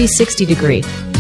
360 degree.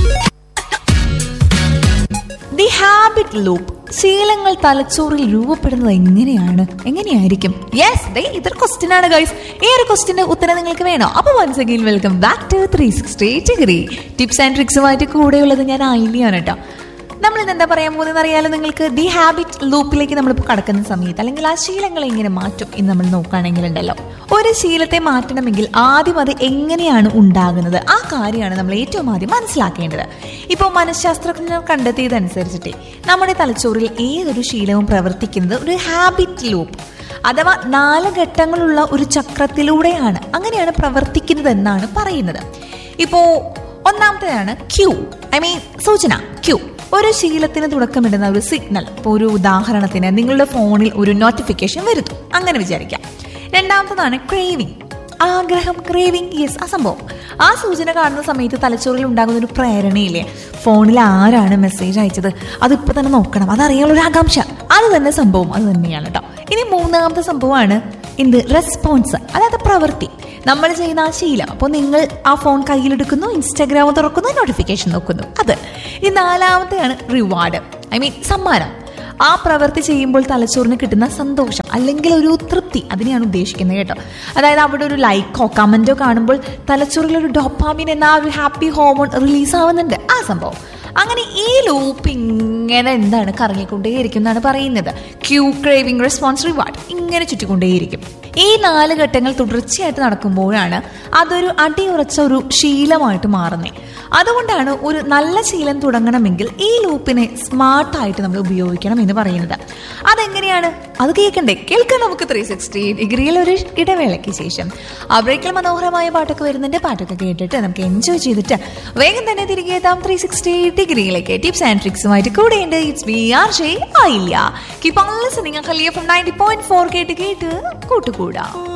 The habit loop ശീലങ്ങൾ തലച്ചോറിൽ രൂപപ്പെടുന്നത് എങ്ങനെയാണ് എങ്ങനെയായിരിക്കും യെസ് ദേ ഇതൊരു ക്വസ്റ്റ്യൻ ആണ് ഗൈസ് ഈ ഒരു ക്വസ്റ്റിന്റെ ഉത്തരം നിങ്ങൾക്ക് വേണോ അപ്പൊ once again welcome back to three sixty degree tips and ട്രിക്സുമായിട്ട് കൂടെയുള്ളത് ഞാൻ ആയില്യാണ് കേട്ടോ നമ്മൾ ഇന്ന് എന്താ പറയാൻ പോകുന്നത് അറിയാലോ നിങ്ങൾക്ക് ദി ഹാബിറ്റ് ലൂപ്പിലേക്ക് നമ്മളിപ്പോൾ കടക്കുന്ന സമയത്ത് അല്ലെങ്കിൽ ആ ശീലങ്ങളെ എങ്ങനെ മാറ്റും എന്ന് നമ്മൾ നോക്കുകയാണെങ്കിൽ ഉണ്ടല്ലോ ഒരു ശീലത്തെ മാറ്റണമെങ്കിൽ ആദ്യം അത് എങ്ങനെയാണ് ഉണ്ടാകുന്നത് ആ കാര്യമാണ് നമ്മൾ ഏറ്റവും ആദ്യം മനസ്സിലാക്കേണ്ടത് ഇപ്പോൾ മനഃശാസ്ത്രജ്ഞർ കണ്ടെത്തിയതനുസരിച്ചിട്ട് നമ്മുടെ തലച്ചോറിൽ ഏതൊരു ശീലവും പ്രവർത്തിക്കുന്നത് ഒരു ഹാബിറ്റ് ലൂപ്പ് അഥവാ നാല് ഘട്ടങ്ങളുള്ള ഒരു ചക്രത്തിലൂടെയാണ് അങ്ങനെയാണ് പ്രവർത്തിക്കുന്നത് എന്നാണ് പറയുന്നത് ഇപ്പോ ഒന്നാമത്തേതാണ് ക്യൂ ഐ മീൻ സൂചന ക്യൂ ഒരു ശീലത്തിന് തുടക്കമിടുന്ന ഒരു സിഗ്നൽ ഇപ്പോൾ ഒരു ഉദാഹരണത്തിന് നിങ്ങളുടെ ഫോണിൽ ഒരു നോട്ടിഫിക്കേഷൻ വരുന്നു അങ്ങനെ വിചാരിക്കാം രണ്ടാമത്തതാണ് ക്രേവിംഗ് ആഗ്രഹം ക്രേവിംഗ് യെസ് ആ സംഭവം ആ സൂചന കാണുന്ന സമയത്ത് തലച്ചോറിൽ ഉണ്ടാകുന്ന ഒരു പ്രേരണയില്ലേ ഫോണിൽ ആരാണ് മെസ്സേജ് അയച്ചത് അതിപ്പോൾ തന്നെ നോക്കണം അതറിയാനുള്ള ഒരു ആകാംക്ഷ അത് തന്നെ സംഭവം അത് തന്നെയാണ് കേട്ടോ ഇനി മൂന്നാമത്തെ സംഭവമാണ് എന്ത് റെസ്പോൺസ് അതായത് പ്രവൃത്തി നമ്മൾ ചെയ്യുന്ന ആ ശീലം അപ്പോൾ നിങ്ങൾ ആ ഫോൺ കയ്യിലെടുക്കുന്നു ഇൻസ്റ്റാഗ്രാം തുറക്കുന്നു നോട്ടിഫിക്കേഷൻ നോക്കുന്നു അത് ഈ നാലാമത്തെയാണ് റിവാർഡ് ഐ മീൻ സമ്മാനം ആ പ്രവൃത്തി ചെയ്യുമ്പോൾ തലച്ചോറിന് കിട്ടുന്ന സന്തോഷം അല്ലെങ്കിൽ ഒരു തൃപ്തി അതിനെയാണ് ഉദ്ദേശിക്കുന്നത് കേട്ടോ അതായത് അവിടെ ഒരു ലൈക്കോ കമന്റോ കാണുമ്പോൾ തലച്ചോറിൽ ഒരു ഡോപ്പാമിൻ എന്ന ആ ഒരു ഹാപ്പി ഹോമോൺ റിലീസ് ആവുന്നുണ്ട് ആ സംഭവം അങ്ങനെ ഈ ലൂപ്പ് ഇങ്ങനെ എന്താണ് കറങ്ങിക്കൊണ്ടേയിരിക്കും എന്നാണ് പറയുന്നത് ക്യൂ ക്രേവിംഗ് റെസ്പോൺസ് റിവാർഡ് ഇങ്ങനെ ചുറ്റിക്കൊണ്ടേയിരിക്കും ഈ നാല് ഘട്ടങ്ങൾ തുടർച്ചയായിട്ട് നടക്കുമ്പോഴാണ് അതൊരു അടിയുറച്ച ഒരു ശീലമായിട്ട് മാറുന്നത് അതുകൊണ്ടാണ് ഒരു നല്ല ശീലം തുടങ്ങണമെങ്കിൽ ഈ ലൂപ്പിനെ സ്മാർട്ടായിട്ട് നമ്മൾ ഉപയോഗിക്കണം എന്ന് പറയുന്നത് അതെങ്ങനെയാണ് അത് കേൾക്കണ്ടേ കേൾക്കാൻ നമുക്ക് ത്രീ സിക്സ്റ്റി ഡിഗ്രിയിൽ ഒരു ഇടവേളയ്ക്ക് ശേഷം അവിടേക്കുള്ള മനോഹരമായ പാട്ടൊക്കെ വരുന്നുണ്ട് പാട്ടൊക്കെ കേട്ടിട്ട് നമുക്ക് എൻജോയ് ചെയ്തിട്ട് വേഗം തന്നെ തിരികെ എത്താം ത്രീ സിക്സ്റ്റി ഡിഗ്രിയിലേക്ക് ടിപ്സ് ആൻഡ് ട്രിക്സുമായിട്ട് കൂടെയുണ്ട് it's B R J Ayilya keep on listening ഖലിയ ഫ്രം നയൻറ്റി പോയിന്റ് ഫോർ കേട്ട് കേട്ട് കൂട്ടുകൂടാം